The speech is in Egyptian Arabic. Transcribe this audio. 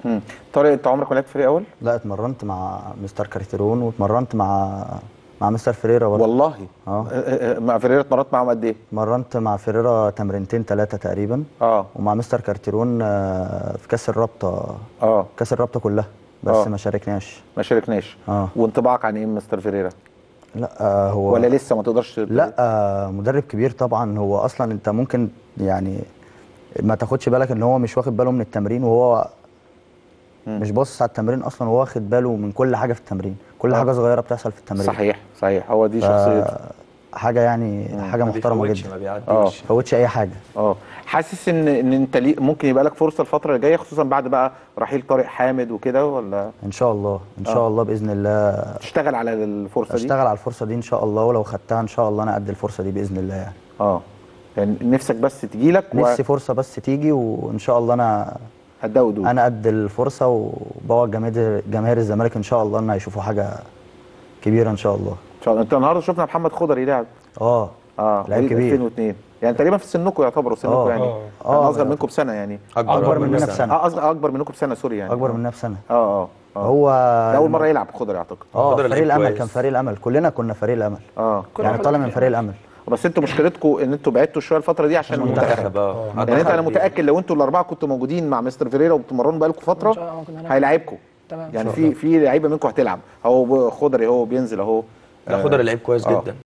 مم. طارق انت عمرك ما لعبت فريق اول لا اتمرنت مع مستر كارتيرون واتمرنت مع مع مستر فريرا برضه والله اه. اه، اه، مع فريرة اتمرنت معاهم قد ايه اتمرنت مع فريرا تمرينتين ثلاثه تقريبا اه ومع مستر كارتيرون آه، في كاس الرابطه اه كاس الرابطه كلها بس اه. ما شاركناش ما شاركناش اه وانطباعك عن ايه من مستر فيريرا لا آه هو ولا لسه ما تقدرش لا آه مدرب كبير طبعا هو اصلا انت ممكن يعني ما تاخدش بالك ان هو مش واخد باله من التمرين وهو مم. مش باصص على التمرين اصلا هو واخد باله من كل حاجه في التمرين كل آه. حاجه صغيره بتحصل في التمرين صحيح صحيح هو دي شخصيته حاجه يعني حاجه ما محترمه بيفوتش جدا ما اه. بيعديش ما فوتش اي حاجه اه حاسس ان ان انت ليه ممكن يبقى لك فرصه الفتره اللي جايه خصوصا بعد بقى رحيل طارق حامد وكده ولا ان شاء الله ان آه. شاء الله باذن الله تشتغل على الفرصه دي اشتغل على الفرصه دي ان شاء الله ولو خدتها ان شاء الله انا قد الفرصه دي باذن الله يعني اه يعني نفسك بس تجي لك نفسي فرصه بس تيجي وان شاء الله انا وهتدوق ودود انا قد الفرصه وبوعد جماهير جماهير الزمالك ان شاء الله ان هيشوفوا حاجه كبيره ان شاء الله ان شاء الله انت النهارده شفنا محمد خضري لاعب اه اه لعيب وليد كبير. 2002 يعني تقريبا في سنكم يعتبروا سنكم اه. يعني اه. انا اه. اصغر منكم بسنه يعني اكبر مننا بسنه اه اصغر اكبر منكم بسنه سوري يعني اكبر آه. مننا بسنه اه اه اه هو ده اول مره يلعب خضري اعتقد اه خضر فريق لعيب الامل كويس. كان فريق الامل كلنا كنا فريق الامل اه يعني طالع من فريق الامل بس انتوا مشكلتكم ان انتوا بعدتوا شويه الفتره دي عشان المنتخب منتخب اه يعني انت انا متاكد لو انتوا الاربعه كنتوا موجودين مع مستر فيريرا وبتمرنوا بقالكم إن شاء فتره الله كنا هنلعب. هيلاعبكم تمام يعني في في لعيبه منكم هتلعب اهو خضري اهو بينزل اهو لا خضر لعيب كويس آه. جدا